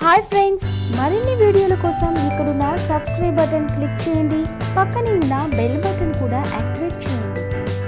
hi friends మరిన్ని వీడియోల కోసం ఇక్కడున్న సబ్స్క్రైబ్ బటన్ క్లిక్ చేయండి పక్కనే ఉన్న బెల్ బటన్ కూడా యాక్టివేట్ చేయండి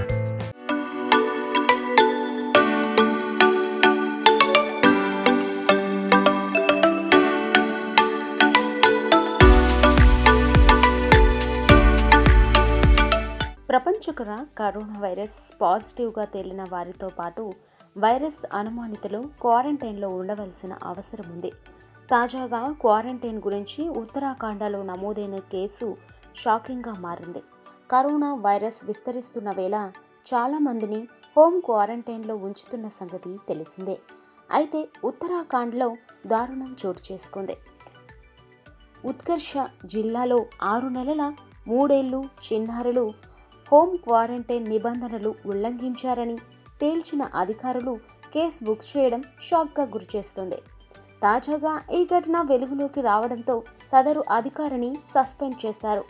ప్రపంచకర కరోనా వైరస్ పాజిటివ్గా తేలిన వారితో పాటు వైరస్ అనుమానితులు క్వారంటైన్లో ఉండవలసిన అవసరం ఉంది తాజాగా క్వారంటైన్ గురించి ఉత్తరాఖండలో నమోదైన కేసు షాకింగ్గా మారింది కరోనా వైరస్ విస్తరిస్తున్న వేళ చాలామందిని హోమ్ క్వారంటైన్లో ఉంచుతున్న సంగతి తెలిసిందే అయితే ఉత్తరాఖండ్లో దారుణం చోటు చేసుకుంది ఉత్కర్ష జిల్లాలో ఆరు నెలల మూడేళ్లు చిన్నారులు హోమ్ క్వారంటైన్ నిబంధనలు ఉల్లంఘించారని తేల్చిన అధికారులు కేసు బుక్ చేయడం షాక్గా గురిచేస్తుంది తాజాగా ఈ ఘటన వెలుగులోకి రావడంతో సదరు అధికారిని సస్పెండ్ చేశారు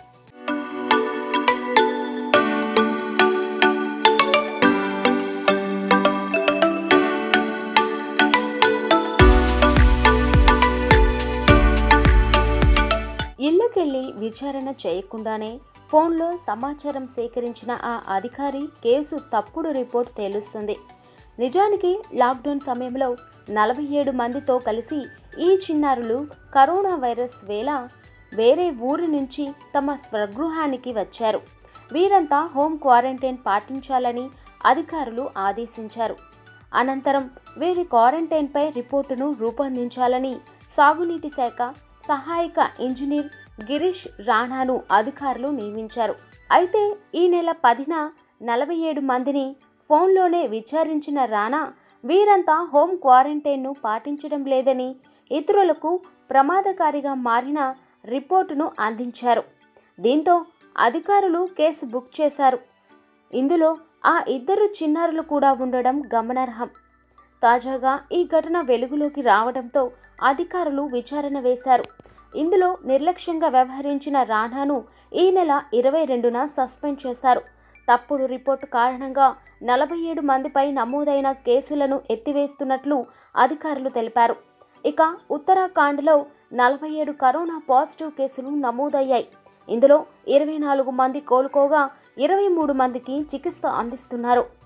ఇళ్ళకెళ్లి విచారణ చేయకుండానే ఫోన్లో సమాచారం సేకరించిన ఆ అధికారి కేసు తప్పుడు రిపోర్ట్ తేలుస్తుంది నిజానికి లాక్డౌన్ సమయంలో నలభై ఏడు మందితో కలిసి ఈ చిన్నారులు కరోనా వైరస్ వేళ వేరే ఊరి నుంచి తమ స్వగృహానికి వచ్చారు వీరంతా హోమ్ క్వారంటైన్ పాటించాలని అధికారులు ఆదేశించారు అనంతరం వీరి క్వారంటైన్పై రిపోర్టును రూపొందించాలని సాగునీటి శాఖ సహాయక ఇంజనీర్ గిరీష్ రాణాను అధికారులు నియమించారు అయితే ఈ నెల పదిన నలభై ఏడు మందిని ఫోన్లోనే విచారించిన రాణా వీరంతా హోమ్ క్వారంటైన్ను పాటించడం లేదని ఇతరులకు ప్రమాదకారిగా మారిన రిపోర్టును అందించారు దీంతో అధికారులు కేసు బుక్ చేశారు ఇందులో ఆ ఇద్దరు చిన్నారులు కూడా ఉండడం గమనార్హం తాజాగా ఈ ఘటన వెలుగులోకి రావడంతో అధికారులు విచారణ వేశారు ఇందులో నిర్లక్ష్యంగా వ్యవహరించిన రాణాను ఈ నెల ఇరవై రెండున సస్పెండ్ చేశారు తప్పుడు రిపోర్టు కారణంగా నలభై ఏడు మందిపై నమోదైన కేసులను ఎత్తివేస్తున్నట్లు అధికారులు తెలిపారు ఇక ఉత్తరాఖండ్లో నలభై ఏడు కరోనా పాజిటివ్ కేసులు నమోదయ్యాయి ఇందులో ఇరవై నాలుగు మంది కోలుకోగా ఇరవై మూడు మందికి చికిత్స అందిస్తున్నారు